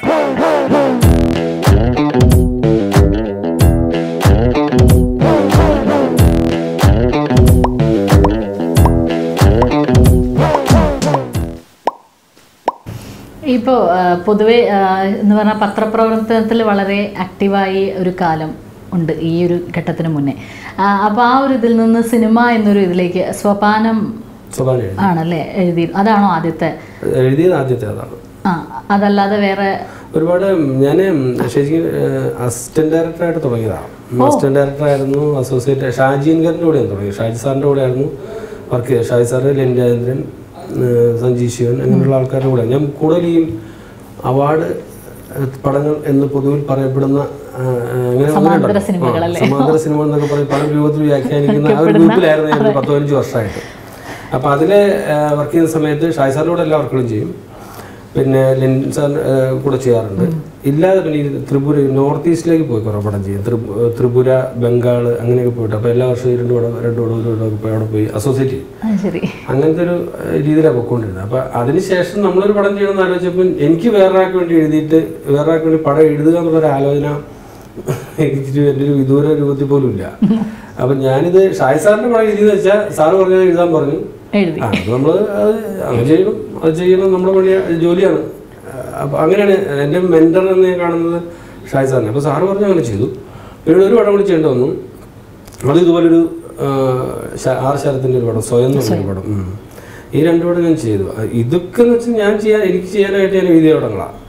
ഇപ്പോൾ പൊതുവെ ആ, എന്ന് പറഞ്ഞാൽ പത്രപ്രവർത്തനത്തിൽ വളരെ ആക്റ്റീവായി ഒരു കാലം ഉണ്ട് ഈ ഒരു ഘട്ടത്തിന് മുന്നേ അപ്പോൾ ആ ഒരു ഇതിൽ നിന്ന് സിനിമ എന്നൊരു ഇതിലേക്ക് സ്വപാനം സ്വഭാവം എഴുതി ആണല്ലേ എഴുതി അതാണോ ആദ്യത്തെ എഴുതിയത് ആദ്യത്തെ അതാണ് ആ അതല്ലാതെ വേറെ ഒരുപാട് ഞാൻ ശരിക്കും അസിസ്റ്റന്റ് ഡയറക്ടറായിട്ട് തുടങ്ങിയതാണ് അസിസ്റ്റന്റ് ഡയറക്ടറായിരുന്നു അസോസിയേറ്റ് ഷാജിൻകറിൻ്റെ കൂടെയാണ് തുടങ്ങിയത് ഷാജി സാറിൻ്റെ കൂടെയായിരുന്നു വർക്ക് ചെയ്തത് ഷാജി സാറ് ലെൻ രാജേന്ദ്രൻ ഏഹ് സഞ്ജീവ് ശിവൻ അങ്ങനെയുള്ള ആൾക്കാരുടെ കൂടെ ഞാൻ കൂടുതൽ ഈ അവാർഡ് പടങ്ങൾ എന്ന് പൊതുവിൽ പറയപ്പെടുന്ന ആ, ആ, അങ്ങനെ സമാന്തര ഒന്നുമില്ലല്ലോ. സിനിമകളല്ലേ? ആ, സമാന്തര സിനിമ എന്നൊക്കെ പറയും പല രൂപത്തിൽ വ്യാഖ്യാനിക്കുന്ന ആ ഒരു ഗ്രൂപ്പിലായിരുന്നു ഞാൻ ഒരു പത്ത് പതിനഞ്ച് വർഷമായിട്ട് അപ്പോൾ അതിൽ വർക്ക് ചെയ്യുന്ന സമയത്ത് ഷായ് സാറിൻ്റെ കൂടെ എല്ലാ വർക്കുകളും ചെയ്യും പിന്നെ ലെൻ സാർ കൂടെ ചെയ്യാറുണ്ട് ഇല്ലാതെ പിന്നെ ഈ ത്രിപുര നോർത്ത് ഈസ്റ്റിലേക്ക് പോയി കുറേ പടം ചെയ്യും ത്രിപു- ത്രിപുര ബംഗാൾ അങ്ങനെയൊക്കെ പോയിട്ട് അപ്പോൾ എല്ലാ വർഷവും ഈ രണ്ട് പടം രണ്ട് പടം ഒരു പടം ഒക്കെ പോയി അവിടെ പോയി അസോസിയേറ്റ് ചെയ്യും ആ, ശരി അങ്ങനത്തെ ഒരു ഏഹ്, രീതിയിലാണ് പൊയ്ക്കൊണ്ടിരുന്നത് അപ്പോൾ അതിനുശേഷം നമ്മളൊരു പടം ചെയ്യണമെന്ന് ആലോചിച്ചപ്പോൾ എനിക്ക് വേറൊരാൾക്ക് വേണ്ടി എഴുതിയിട്ട് വേറൊരാൾക്ക് വേണ്ടി പടം എഴുതുക എന്നുള്ളൊരു ആലോചന എനിക്ക് എൻ്റെ ഒരു വിദൂര രൂപത്തിൽ പോലും ഇല്ല അപ്പം ഞാനിത് ഷായ് സാറിൻ്റെ പടം എഴുതിയെന്ന് വെച്ചാൽ സാറ് പറഞ്ഞത് എഴുതാൻ പറഞ്ഞു എഴുതി ആ നമ്മൾ അത് അങ്ങനെ ചെയ്യണം അത് ചെയ്യണം നമ്മുടെ പണി ജോലിയാണ് അപ്പം അങ്ങനെയാണ് എൻ്റെ മെൻറ്റർ എന്ന് ഞാൻ കാണുന്നത് ഷായ് സാറിനെ അപ്പോൾ സാറ് പറഞ്ഞു അങ്ങനെ ചെയ്തു പിന്നീട് ഒരു പടം കൂടി ചെയ്യേണ്ടി വന്നു അത് ഇതുപോലൊരു ആ, ശ- ആർ ശരത്തിൻ്റെ ഒരു പടം സ്വയം എന്ന് പറഞ്ഞൊരു പടം ഉം. ഈ രണ്ട് പടം ഞാൻ ചെയ്തു ആ, ഇതൊക്കെ എന്ന് വെച്ചാൽ ഞാൻ ചെയ്യാൻ എനിക്ക് ചെയ്യാനായിട്ട് ഞാൻ എഴുതിയ പടങ്ങളാണ്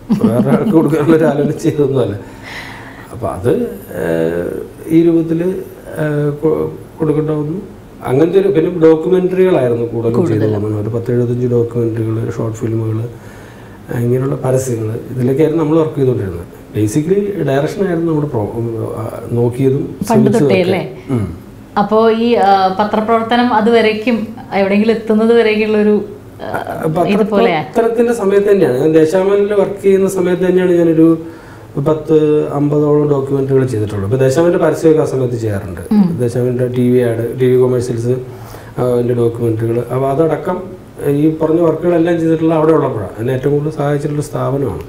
വേറെ ആൾക്ക് കൊടുക്കാനുള്ള ഒരു ആലോചന ചെയ്തൊന്നുമല്ല അപ്പം അത് ഏഹ്, ഈ രൂപത്തിൽ കൊടുക്കേണ്ട വന്നു അങ്ങനത്തെ ഒരു പിന്നെ ഡോക്യുമെൻ്ററികളായിരുന്നു കൂടുതലും ചെയ്തു പോകുന്നത് ഒരു പത്ത് എഴുപത്തഞ്ച് ഡോക്യുമെൻ്ററികൾ ഷോർട്ട് ഫിലിമുകൾ ഇങ്ങനെയുള്ള പരസ്യങ്ങൾ ഇതിലൊക്കെയായിരുന്നു നമ്മൾ വർക്ക് ചെയ്തുകൊണ്ടിരുന്നത് ബേസിക്കലി ഡയറക്ഷനായിരുന്നു നമ്മുടെ പ്രോ ആ, നോക്കിയതും പണ്ട് ശ്രമിച്ചതും തൊട്ടേ ഒക്കെ. അല്ലേ ഉം. അപ്പോ ഈ ആ, പത്രപ്രവർത്തനം അതുവരേക്കും എവിടെയെങ്കിലും എത്തുന്നത് വരേക്കുള്ള ഒരു ഇതുപോലെ പത്രത്തിന്റെ സമയത്ത് തന്നെയാണ് ഞാൻ ദേശാമലിൽ വർക്ക് ചെയ്യുന്ന സമയത്ത് തന്നെയാണ് ഞാനൊരു പത്ത് അമ്പതോളം ഡോക്യുമെന്ററികൾ ചെയ്തിട്ടുള്ളൂ ഇപ്പൊ ദേശാമലിന്റെ പരസ്യമൊക്കെ ആ സമയത്ത് ചെയ്യാറുണ്ട് ദേശാമലിന്റെ T V ad T V commercials അതിന്റെ ഡോക്യുമെന്ററികൾ അപ്പോൾ അതടക്കം ഈ പറഞ്ഞ വർക്കുകളെല്ലാം ചെയ്തിട്ടുള്ള അവിടെ ഉള്ളപ്പോഴാണ് എന്നെ ഏറ്റവും കൂടുതൽ സഹായിച്ചിട്ടുള്ള സ്ഥാപനമാണ്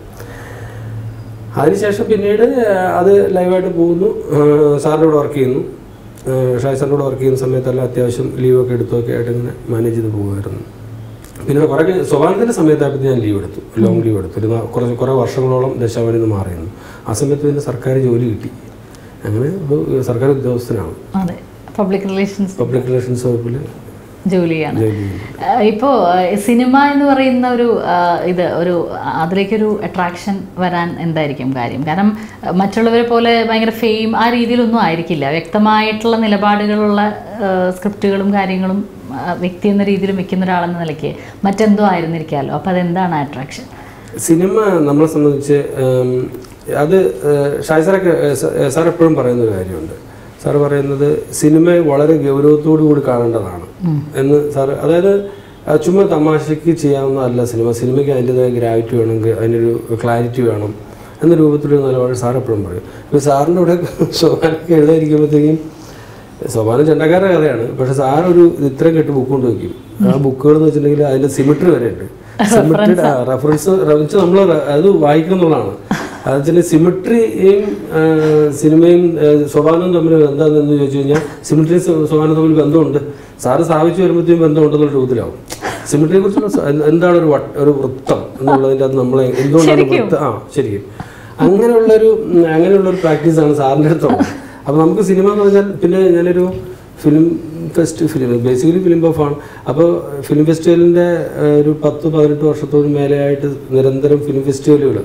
അതിനുശേഷം പിന്നീട് അത് ലൈവായിട്ട് പോകുന്നു സാറിൻ്റെ കൂടെ വർക്ക് ചെയ്യുന്നു ഷായ് സാറിൻ്റെ കൂടെ വർക്ക് ചെയ്യുന്ന സമയത്തെല്ലാം അത്യാവശ്യം ലീവൊക്കെ എടുത്തൊക്കെ ആയിട്ട് ഇങ്ങനെ മാനേജ് ചെയ്ത് പോകുമായിരുന്നു പിന്നെ കുറേ കഴിഞ്ഞ് സോപാനത്തിൻ്റെ സമയത്തായപ്പോൾ ഞാൻ ലീവ് എടുത്തു ലോങ് ലീവ് എടുത്തു ഒരു നാ- കുറച്ച് കുറേ വർഷങ്ങളോളം ദശാവനിൽ നിന്ന് മാറിയിരുന്നു ആ സമയത്ത് പിന്നെ സർക്കാർ ജോലി കിട്ടി അങ്ങനെ ഇപ്പോൾ സർക്കാർ ഉദ്യോഗസ്ഥനാണ് അതെ പബ്ലിക് റിലേഷൻസ് പബ്ലിക് റിലേഷൻസ് വകുപ്പിൽ ജോലിയാണ് ജോലി ചെയ്യുന്നു ആ, ഇപ്പോ ആ, സിനിമ എന്ന് പറയുന്ന ഒരു ആ, ഇത് ഒരു അതിലേക്കൊരു അട്രാക്ഷൻ വരാൻ എന്തായിരിക്കും കാര്യം കാരണം ആ, മറ്റുള്ളവരെ പോലെ ഭയങ്കര ഫെയിം ആ രീതിയിലൊന്നും ആയിരിക്കില്ല വ്യക്തമായിട്ടുള്ള നിലപാടുകളുള്ള ആ, സ്ക്രിപ്റ്റുകളും കാര്യങ്ങളും ആ, വ്യക്തി എന്ന രീതിയിൽ വെക്കുന്ന ഒരാളെന്ന നിലയ്ക്ക് മറ്റെന്തോ ആയിരുന്നിരിക്കാമല്ലോ അപ്പോൾ അതെന്താണ് അട്രാക്ഷൻ സിനിമ നമ്മളെ സംബന്ധിച്ച് ഉം, അത് ഏഹ്, ഷായ് സാറൊക്കെ ഏഹ്, സ- ഏഹ്, സാർ എപ്പോഴും പറയുന്ന ഒരു കാര്യമുണ്ട് സാർ പറയുന്നത് സിനിമയെ വളരെ ഗൗരവത്തോടു കൂടി കാണേണ്ടതാണ് എന്ന് സാർ അതായത് ആ, ചുമ്മാ തമാശയ്ക്ക് ചെയ്യാവുന്നതല്ല സിനിമ സിനിമയ്ക്ക് അതിൻ്റെതായ ഗ്രാവിറ്റി വേണമെങ്കിൽ അതിനൊരു ക്ലാരിറ്റി വേണം എന്ന രൂപത്തിലൊരു നിലപാട് സാർ എപ്പോഴും പറയും ഇപ്പോൾ സാറിൻ്റെ ഇവിടെ സോമാനൊക്കെ എഴുതാതിരിക്കുമ്പോഴത്തേക്കും സോമാനം ചെണ്ടക്കാരുടെ കഥയാണ് പക്ഷെ സാർ ഒരു ഇത്രയും കെട്ട് ബുക്ക് കൊണ്ട് വയ്ക്കും ആ ബുക്കുകൾ എന്ന് വെച്ചിട്ടുണ്ടെങ്കിൽ അതിൻ്റെ സിമിട്രി വരെ ഉണ്ട് സിമിട്രി റെഫറൻസ് റെഫറൻസ് നമ്മൾ അത് വായിക്കണം എന്നുള്ളതാണ് അത് വെച്ചാൽ സിമിട്രിയും സിനിമയും സ്വഭാവവും തമ്മിൽ എന്താണെന്ന് ചോദിച്ചു കഴിഞ്ഞാൽ സിമിട്രി സ്വഭാവം തമ്മിൽ ബന്ധമുണ്ട് സാറ് സ്ഥാപിച്ചു വരുമ്പോഴത്തേക്കും ബന്ധമുണ്ടെന്നുള്ള രൂപത്തിലാവും സിമിട്രിയെ കുറിച്ചുള്ള സ- എന്താണ് ഒരു വട്ട ഒരു വൃത്തം എന്നുള്ളതിൻ്റെ അത് നമ്മളെ എന്തുകൊണ്ടാണ് വൃത്തം ആ ശരിക്കും അങ്ങനെയുള്ളൊരു ഉം, അങ്ങനെയുള്ളൊരു പ്രാക്ടീസാണ് സാറിൻ്റെ അടുത്തുള്ളത് അപ്പോൾ നമുക്ക് സിനിമ എന്ന് പറഞ്ഞാൽ പിന്നെ ഞാനൊരു film fest film basically film ബഫാണ് അപ്പോൾ ഫിലിം ഫെസ്റ്റിവലിൻ്റെ ഒരു പത്ത് പതിനെട്ട് വർഷത്തോട് മേലെയായിട്ട് നിരന്തരം ഫിലിം ഫെസ്റ്റിവലുകൾ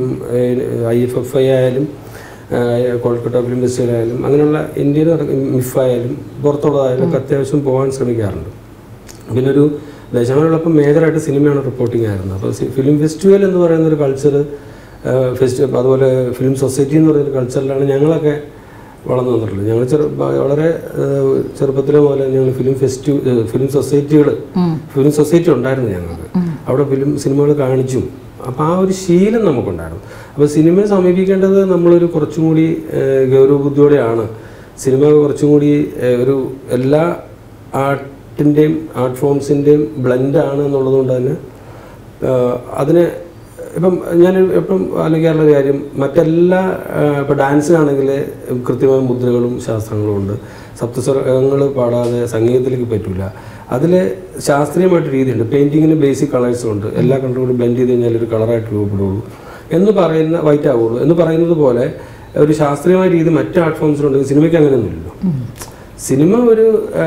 ഐ എഫ് എഫ് ഐ ആയാലും ഏഹ്, കൊൽക്കത്ത ഫിലിം ഫെസ്റ്റിവൽ ആയാലും അങ്ങനെയുള്ള ഇന്ത്യയിൽ മിഫ് ആയാലും പുറത്തുള്ളതായാലും ഒക്കെ അത്യാവശ്യം പോകാൻ ശ്രമിക്കാറുണ്ട് പിന്നെ ഒരു ദശാമനുള്ളപ്പോൾ മേജറായിട്ട് സിനിമയാണ് റിപ്പോർട്ടിംഗ് ആയിരുന്നത് അപ്പോൾ ഫിലിം ഫെസ്റ്റിവൽ എന്ന് പറയുന്ന ഒരു കൾച്ചർ ഫെസ്റ്റി അതുപോലെ ഫിലിം സൊസൈറ്റി എന്ന് പറയുന്ന കൾച്ചറിലാണ് ഞങ്ങളൊക്കെ വളർന്നു വന്നിട്ടുള്ളത് ഞങ്ങൾ ചെറു ബ- വളരെ ഏഹ്, ചെറുപ്പത്തിലെ മുതൽ ഞങ്ങൾ ഫിലിം ഫെസ്റ്റി ഫിലിം സൊസൈറ്റികൾ ഫിലിം സൊസൈറ്റി ഉണ്ടായിരുന്നു ഞങ്ങൾക്ക് അവിടെ ഫിലിം സിനിമകൾ കാണിച്ചും അപ്പോൾ ആ ഒരു ശീലം നമുക്കുണ്ടായിരുന്നു അപ്പോൾ സിനിമയെ സമീപിക്കേണ്ടത് നമ്മളൊരു കുറച്ചും കൂടി ഏഹ്, ഗൗരവബുദ്ധിയോടെയാണ് സിനിമ കുറച്ചും കൂടി ഏഹ്, ഒരു എല്ലാ ആർട്ടിൻ്റെയും ആർട്ട് ഫോംസിൻ്റെയും ബ്ലെൻഡാണ് എന്നുള്ളത് കൊണ്ട് തന്നെ ആഹ് അതിനെ ഇപ്പം ഞാൻ എപ്പം ആലോചിക്കാറുള്ള ഒരു കാര്യം മറ്റെല്ലാ ആഹ് ഇപ്പം ഡാൻസിനാണെങ്കിൽ കൃത്യമായ മുദ്രകളും ശാസ്ത്രങ്ങളും ഉണ്ട് സപ്തസ്വരങ്ങൾ പാടാതെ സംഗീതത്തിലേക്ക് പറ്റില്ല അതിൽ ശാസ്ത്രീയമായിട്ട് രീതിയുണ്ട് പെയിൻറ്റിങ്ങിന് ബേസിക് കളേഴ്സും ഉണ്ട് എല്ലാ കളറും ബ്ലെൻഡ് ചെയ്ത് കഴിഞ്ഞാൽ ഒരു കളറായിട്ട് രൂപപ്പെടുള്ളൂ എന്ന് പറയുന്ന വൈറ്റ് ആവുള്ളൂ എന്ന് പറയുന്നത് പോലെ ഒരു ശാസ്ത്രീയമായ രീതി മറ്റ് ആർട്ട് ഫോംസിലുണ്ടെങ്കിൽ സിനിമയ്ക്ക് അങ്ങനെയൊന്നുമില്ലല്ലോ സിനിമ ഒരു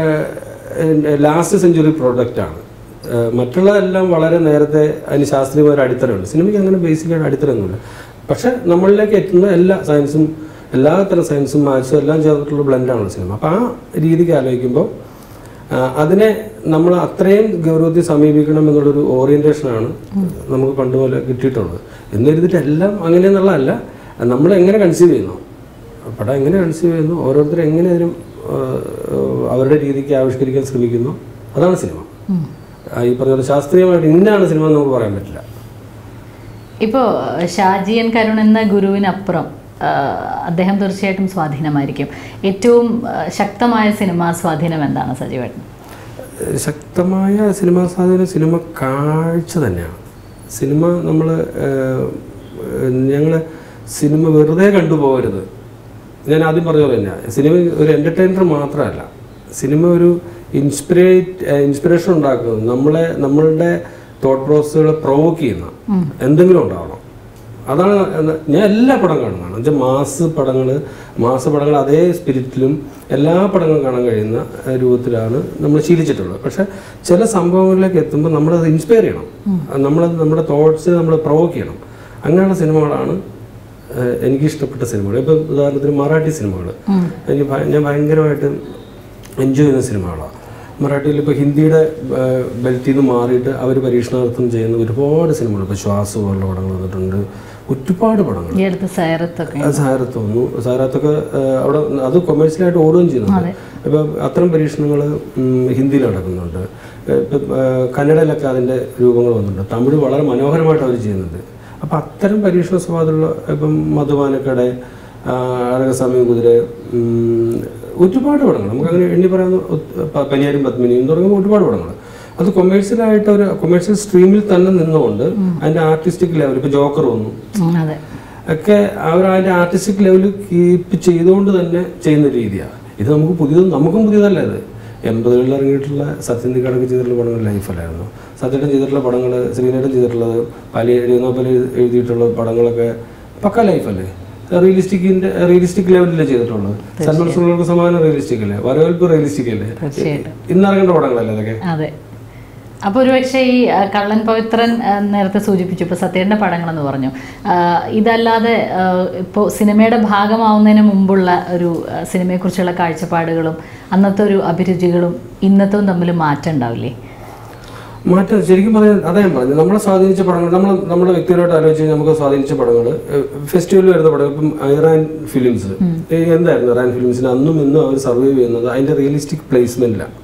ലാസ്റ്റ് സെഞ്ചുറി പ്രോഡക്റ്റാണ് മറ്റുള്ളതെല്ലാം വളരെ നേരത്തെ അതിന് ശാസ്ത്രീയമായ ഒരു അടിത്തറയുണ്ട് സിനിമയ്ക്ക് അങ്ങനെ ബേസിക്കായിട്ട് അടിത്തറയൊന്നുമില്ല പക്ഷെ നമ്മളിലേക്ക് എത്തുന്ന എല്ലാ സയൻസും എല്ലാ തരം സയൻസും മാത്സും എല്ലാം ചേർന്നിട്ടുള്ള ബ്ലെൻഡാണ് സിനിമ അപ്പോൾ ആ രീതിക്ക് ആലോചിക്കുമ്പോൾ ആ, അതിനെ നമ്മൾ അത്രയും ഗൗരവത്തിൽ സമീപിക്കണം എന്നുള്ളൊരു ഓറിയൻറ്റേഷനാണ് നമുക്ക് പണ്ട് പോലെ കിട്ടിയിട്ടുള്ളത് എന്ന് കരുതിയിട്ട് എല്ലാം അങ്ങനെയെന്നുള്ളതല്ല നമ്മൾ എങ്ങനെ കൺസീവ് ചെയ്യുന്നു പടം എങ്ങനെ കൺസീവ് ചെയ്യുന്നു ഓരോരുത്തർ എങ്ങനെ അതിനും ആ, അവരുടെ രീതിക്ക് ആവിഷ്കരിക്കാൻ ശ്രമിക്കുന്നു അതാണ് സിനിമ ആ, ഈ പറഞ്ഞ പോലെ ശാസ്ത്രീയമായിട്ട് ഇന്നാണ് സിനിമ എന്ന് നമുക്ക് പറയാൻ പറ്റില്ല ഇപ്പോൾ ഷാജിയൻ കരുൺ എന്ന ഗുരുവിനപ്പുറം ആ, അദ്ദേഹം തീർച്ചയായിട്ടും സ്വാധീനമായിരിക്കും ഏറ്റവും ആ, ശക്തമായ സിനിമാ സ്വാധീനം എന്താണ് സജീവേട്ടൻ ശക്തമായ സിനിമാ സ്വാധീനം സിനിമ കാഴ്ച തന്നെയാണ് സിനിമ നമ്മൾ ഞങ്ങൾ സിനിമ വെറുതെ കണ്ടുപോകരുത് ഞാൻ ആദ്യം പറഞ്ഞ പോലെ തന്നെ സിനിമ ഒരു എൻ്റർടൈനർ മാത്രമല്ല സിനിമ ഒരു ഇൻസ്പിറേറ്റ് ഇൻസ്പിറേഷൻ ഉണ്ടാക്കുന്നത് നമ്മളെ നമ്മളുടെ തോട്ട് പ്രോസസ്സുകളെ പ്രൊവോക്ക് ചെയ്യുന്ന എന്തെങ്കിലും ഉണ്ടാവണം അതാണ് എന്ന് ഞാൻ എല്ലാ പടം കാണുന്നതാണ് എന്നുവെച്ചാൽ മാസ് പടങ്ങൾ മാസ പടങ്ങൾ അതേ സ്പിരിറ്റിലും എല്ലാ പടങ്ങളും കാണാൻ കഴിയുന്ന ഏഹ്, രൂപത്തിലാണ് നമ്മൾ ശീലിച്ചിട്ടുള്ളത് പക്ഷെ ചില സംഭവങ്ങളിലേക്ക് എത്തുമ്പോൾ നമ്മളത് ഇൻസ്പയർ ചെയ്യണം നമ്മളത് നമ്മുടെ തോട്ട്സ് നമ്മൾ പ്രൊവോക്ക് ചെയ്യണം അങ്ങനെയുള്ള സിനിമകളാണ് ഏഹ്, എനിക്ക് ഇഷ്ടപ്പെട്ട സിനിമകൾ ഇപ്പം ഉദാഹരണത്തിന് മറാഠി സിനിമകൾ എനിക്ക് ഭയ- ഞാൻ ഭയങ്കരമായിട്ട് എൻജോയ് ചെയ്യുന്ന സിനിമകളാണ് മറാഠിയിൽ ഇപ്പോൾ ഹിന്ദിയുടെ ഏഹ്, ബെൽറ്റിൽ നിന്ന് മാറിയിട്ട് അവർ പരീക്ഷണാർത്ഥം ചെയ്യുന്ന ഒരുപാട് സിനിമകൾ ഇപ്പോൾ ശ്വാസം പോലുള്ള പടങ്ങൾ വന്നിട്ടുണ്ട് ഒരുപാട് പടങ്ങൾ ഈ അടുത്ത് സൈറത്തൊക്കെ അത് സാരത്ത് വന്നു സാരത്തൊക്കെ ഏഹ്, അവിടെ അത് കൊമേഴ്സ്യലായിട്ട് ഓടുകയും ചെയ്യുന്നുണ്ട് ഇപ്പം അത്തരം പരീക്ഷണങ്ങൾ ഹിന്ദിയിൽ നടക്കുന്നുണ്ട് ഏഹ്, ഇപ്പം ഏഹ്, കന്നഡയിലൊക്കെ അതിൻ്റെ രൂപങ്ങൾ വന്നിട്ടുണ്ട് തമിഴ് വളരെ മനോഹരമായിട്ട് അവർ ചെയ്യുന്നുണ്ട് അപ്പം അത്തരം പരീക്ഷണ സ്വാദുള്ള ഇപ്പം മധുവാനക്കട അഴകസ്വാമി കുതിര ഉം, ഒരുപാട് പടങ്ങൾ നമുക്കങ്ങനെ എണ്ണി പറയാവുന്ന ഒത്ത്- പ- പനിയാരും പത്മിനിയും തുടങ്ങിയ ഒരുപാട് പടങ്ങൾ അത് കൊമേഴ്സ്യലായിട്ട് ഒരു കൊമേഴ്സ്യൽ സ്ട്രീമിൽ തന്നെ നിന്നുകൊണ്ട് അതിൻ്റെ ആർട്ടിസ്റ്റിക് ലെവൽ ഇപ്പോൾ ജോക്കർ വന്നു ഉം, അതെ ഒക്കെ അവർ അതിൻ്റെ ആർട്ടിസ്റ്റിക് ലെവൽ കീപ്പ് ചെയ്തുകൊണ്ട് തന്നെ ചെയ്യുന്ന രീതിയാണ് ഇത് നമുക്ക് പുതിയതും നമുക്കും പുതിയതല്ല ഇത് എൺപതുകളിൽ ഇറങ്ങിയിട്ടുള്ള സത്യൻ കണക്ക് ചെയ്തിട്ടുള്ള പടങ്ങൾ ലൈഫല്ലായിരുന്നു സത്യട്ടൻ ചെയ്തിട്ടുള്ള പടങ്ങൾ ശ്രീനേട്ടൻ ചെയ്തിട്ടുള്ളത് പല എഴുതുന്നപ്പല എഴുതിയിട്ടുള്ള പടങ്ങളൊക്കെ പക്ക ലൈഫല്ലേ റിയലിസ്റ്റിക്കിന്റെ റിയലിസ്റ്റിക് ലെവലിലേ ചെയ്തിട്ടുള്ളത് സൽമാൻ സുള്ളർക്ക് സമാനം റിയലിസ്റ്റിക് അല്ലേ വരവേൽപ്പ് റിയലിസ്റ്റിക് അല്ലേ തീർച്ചയായിട്ടും ഇന്നിറങ്ങേണ്ട പടങ്ങളല്ലേ അതൊക്കെ അതെ അപ്പോൾ ഒരുപക്ഷെ ഈ ആ, കള്ളൻ പവിത്രൻ ആ, നേരത്തെ സൂചിപ്പിച്ചു ഇപ്പോൾ സത്യേൻ്റെ പടങ്ങളെന്ന് പറഞ്ഞു ആ, ഇതല്ലാതെ ഇപ്പോൾ സിനിമയുടെ ഭാഗമാവുന്നതിന് മുമ്പുള്ള ഒരു ആ, സിനിമയെക്കുറിച്ചുള്ള കാഴ്ചപ്പാടുകളും അന്നത്തെ ഒരു അഭിരുചികളും ഇന്നത്തതും തമ്മിൽ മാറ്റം ഉണ്ടാവില്ലേ മാറ്റം ശരിക്കും പറഞ്ഞാൽ അതാ ഞാൻ പറഞ്ഞു നമ്മളെ സ്വാധീനിച്ച പടങ്ങൾ നമ്മൾ നമ്മുടെ വ്യക്തിപരമായിട്ട് ആലോചിച്ച് കഴിഞ്ഞാൽ നമുക്ക് സ്വാധീനിച്ച പടങ്ങൾ ഫെസ്റ്റിവലിൽ വരുന്ന പടങ്ങൾ ഇപ്പം ഇറാൻ ഫിലിംസ് എന്തായിരുന്നു ഇറാൻ ഫിലിംസിന് അന്നും ഇന്നും അവർ സർവൈവ് ചെയ്യുന്നത് അതിൻ്റെ റിയലിസ്റ്റിക് പ്ലേസ്മെൻറ്റിലാണ്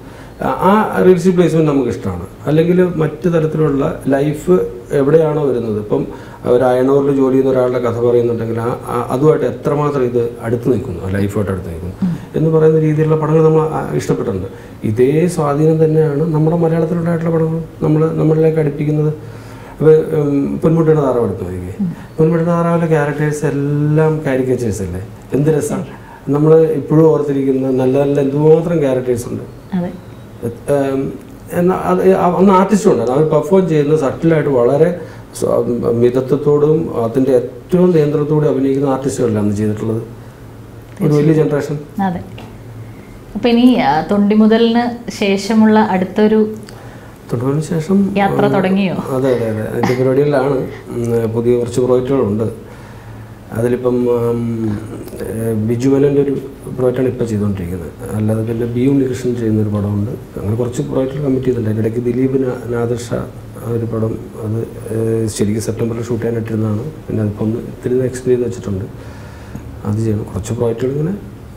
ആ റിയലിസ്റ്റിക് പ്ലേസ്മെന്റ് നമുക്ക് ഇഷ്ടമാണ് അല്ലെങ്കിൽ മറ്റു തരത്തിലുള്ള ലൈഫ് എവിടെയാണോ വരുന്നത് ഇപ്പം ഒരു അയണൂറിൽ ജോലി ചെയ്യുന്ന ഒരാളുടെ കഥ പറയുന്നുണ്ടെങ്കിൽ ആ ആ- അതുമായിട്ട് എത്രമാത്രം ഇത് അടുത്ത് നിൽക്കുന്നു ആ ലൈഫായിട്ട് അടുത്ത് നിൽക്കുന്നു എന്ന് പറയുന്ന രീതിയിലുള്ള പടങ്ങൾ നമ്മൾ ആ, ഇഷ്ടപ്പെട്ടിട്ടുണ്ട് ഇതേ സ്വാധീനം തന്നെയാണ് നമ്മുടെ മലയാളത്തിലുണ്ടായിട്ടുള്ള പടങ്ങൾ നമ്മൾ നമ്മളിലേക്ക് അടുപ്പിക്കുന്നത് അപ്പോൾ പൊന്മുട്ടിയുടെ താറാവ് എടുത്തു നോക്കി പൊന്മുട്ടിയുടെ താറാവിലെ ക്യാരക്ടേഴ്സ് എല്ലാം കാരിക്കേച്ചേഴ്സ് അല്ലേ എന്ത് രസമാണ് നമ്മൾ ഇപ്പോഴും ഓർത്തിരിക്കുന്ന നല്ല നല്ല എന്തുമാത്രം ക്യാരക്ടേഴ്സ് ഉണ്ട് അതെ ഏം, എന്നാ അത് അന്ന് ആർട്ടിസ്റ്റും ഉണ്ട് അവർ പെർഫോം ചെയ്യുന്ന സട്ടിലായിട്ട് വളരെ സ്വ- മിതത്വത്തോടും അതിൻ്റെ ഏറ്റവും നിയന്ത്രണത്തോടും അഭിനയിക്കുന്ന ആർട്ടിസ്റ്റുകളല്ല അന്ന് ചെയ്തിട്ടുള്ളത് ഒരു വലിയ ജനറേഷൻ അതെ അപ്പം ഇനി ആ, തൊണ്ടിമുതലിന് ശേഷമുള്ള അടുത്തൊരു തൊടുവിന് ശേഷം യാത്ര തുടങ്ങിയോ അതെ അതെ അതെ അതിൻ്റെ പരിപാടികളിലാണ് ഉം, പുതിയ കുറച്ച് പ്രോജക്റ്റുകളുണ്ട് അതിലിപ്പം ഉം, ഏഹ്, ബിജു മേനൻ്റെ ഒരു പ്രോജക്റ്റാണ് ഇപ്പോൾ ചെയ്തുകൊണ്ടിരിക്കുന്നത് അല്ലാതെ പിന്നെ ബി ഉണ്ണികൃഷ്ണൻ ചെയ്യുന്ന ഒരു പടമുണ്ട് അങ്ങനെ കുറച്ച് പ്രോജക്റ്റുകൾ കമ്മിറ്റ് ചെയ്തിട്ടുണ്ട് അതിൻ്റെ ഇടയ്ക്ക് ദിലീപ് നാ- നാദിർഷ ആ ഒരു പടം അത് ഏഹ്, ശരിക്കും സെപ്റ്റംബറിൽ ഷൂട്ട് ചെയ്യാനിട്ടിരുന്നതാണ് പിന്നെ അതിപ്പോൾ ഒന്ന് ഇത്തിരി എക്സ്റ്റെൻഡ് ചെയ്ത് വെച്ചിട്ടുണ്ട് അത് ചെയ്യണം കുറച്ച് പ്രോജക്റ്റുകൾ ഇങ്ങനെ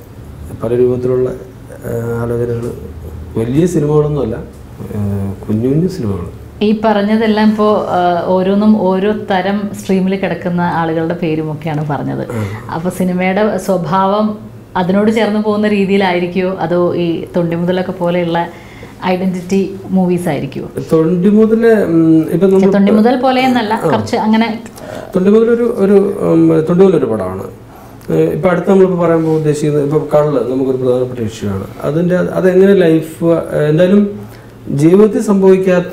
പല രൂപത്തിലുള്ള ആലോചനകൾ വലിയ സിനിമകളൊന്നുമല്ല ഏഹ്, കുഞ്ഞു കുഞ്ഞു സിനിമകൾ ഈ പറഞ്ഞതെല്ലാം ഇപ്പോൾ ഓരോന്നും ഓരോ തരം സ്ട്രീമിൽ കിടക്കുന്ന ആളുകളുടെ പേരുമൊക്കെയാണ് പറഞ്ഞത് അപ്പോൾ സിനിമയുടെ സ്വഭാവം അതിനോട് ചേർന്ന് പോകുന്ന രീതിയിലായിരിക്കുമോ അതോ ഈ തൊണ്ടിമുതലൊക്കെ പോലെയുള്ള ഐഡന്റിറ്റി മൂവീസ് ആയിരിക്കുമോ തൊണ്ടി മുതല് ഇപ്പൊ നമ്മൾ തൊണ്ടിമുതൽ പോലെ എന്നല്ല കുറച്ച് അങ്ങനെ തൊണ്ടി മുതലൊരു ഒരു ഉം, തൊണ്ടി മുതലൊരു പടമാണ് ഏഹ് ഇപ്പൊ അടുത്ത് നമ്മളിപ്പോൾ പറയാൻ പോകുന്ന ഉദ്ദേശിക്കുന്നത് ഇപ്പൊ കള്ള് നമുക്കൊരു പ്രധാനപ്പെട്ട ഇഷ്യൂ ആണ് അതിന്റെ അതെങ്ങനെ ലൈഫ് എന്തായാലും ജീവിതത്തിൽ സംഭവിക്കാത്ത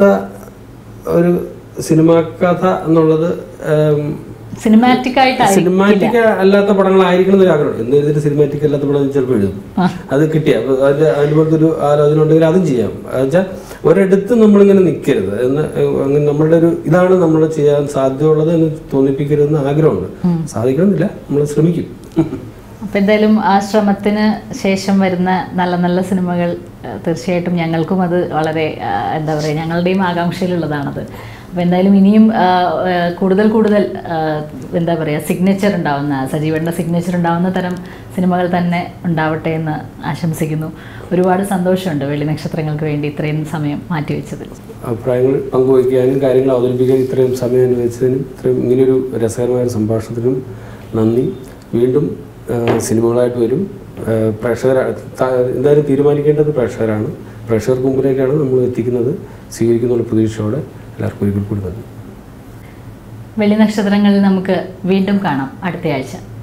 ഒരു സിനിമാ കഥ എന്നുള്ളത് ഏം, സിനിമാറ്റിക് ആയിട്ടായിരിക്കും സിനിമാറ്റിക് അല്ലാത്ത പടങ്ങളായിരിക്കണം എന്നൊരു ആഗ്രഹം എന്ന് എഴുതിയിട്ട് സിനിമാറ്റിക് അല്ലാത്ത പടം ചിലപ്പോൾ എഴുതും അത് കിട്ടിയ അപ്പൊ അതിന്റെ അതുപോലത്തെ ഒരു ആലോചന ഉണ്ടെങ്കിൽ അതും ചെയ്യാം എന്നുവെച്ചാൽ ഒരിടത്ത് നമ്മളിങ്ങനെ നിൽക്കരുത് എന്ന് അങ്ങനെ നമ്മളുടെ ഒരു ഇതാണ് നമ്മൾ ചെയ്യാൻ സാധ്യതയുള്ളത് എന്ന് തോന്നിപ്പിക്കരുതെന്ന് ആഗ്രഹമുണ്ട് സാധിക്കണമെന്നില്ല നമ്മൾ ശ്രമിക്കും അപ്പം എന്തായാലും ആ ശ്രമത്തിന് ശേഷം വരുന്ന നല്ല നല്ല സിനിമകൾ ആ, തീർച്ചയായിട്ടും ഞങ്ങൾക്കും അത് വളരെ ആ, എന്താ പറയുക ഞങ്ങളുടെയും ആകാംക്ഷയിലുള്ളതാണത് അപ്പോൾ എന്തായാലും ഇനിയും ആ, ആ, കൂടുതൽ കൂടുതൽ ആ, എന്താ പറയുക സിഗ്നേച്ചർ ഉണ്ടാവുന്ന സജീവന്റെ സിഗ്നേച്ചർ ഉണ്ടാവുന്ന തരം സിനിമകൾ തന്നെ ഉണ്ടാവട്ടെ എന്ന് ആശംസിക്കുന്നു ഒരുപാട് സന്തോഷമുണ്ട് വെള്ളി നക്ഷത്രങ്ങൾക്ക് വേണ്ടി ഇത്രയും സമയം മാറ്റിവെച്ചതിൽ അഭിപ്രായങ്ങൾ പങ്കുവയ്ക്കാനും കാര്യങ്ങൾ അവതരിപ്പിക്കാനും ഇത്രയും സമയം അനുവദിച്ചതിനും ഇത്രയും ഇങ്ങനെയൊരു രസകരമായ ഒരു സംഭാഷണത്തിനും നന്ദി വീണ്ടും ആ, സിനിമകളായിട്ട് വരും ആ, പ്രേക്ഷകർ എന്തായാലും തീരുമാനിക്കേണ്ടത് പ്രേക്ഷകരാണ് പ്രേക്ഷകർക്ക് മുമ്പിലേക്കാണ് നമ്മൾ എത്തിക്കുന്നത് സ്വീകരിക്കുന്ന പ്രതീക്ഷയോടെ എല്ലാവർക്കും ഒരിക്കൽ കൂടി നന്ദി വെള്ളി നക്ഷത്രങ്ങളിൽ നമുക്ക് വീണ്ടും കാണാം അടുത്തയാഴ്ച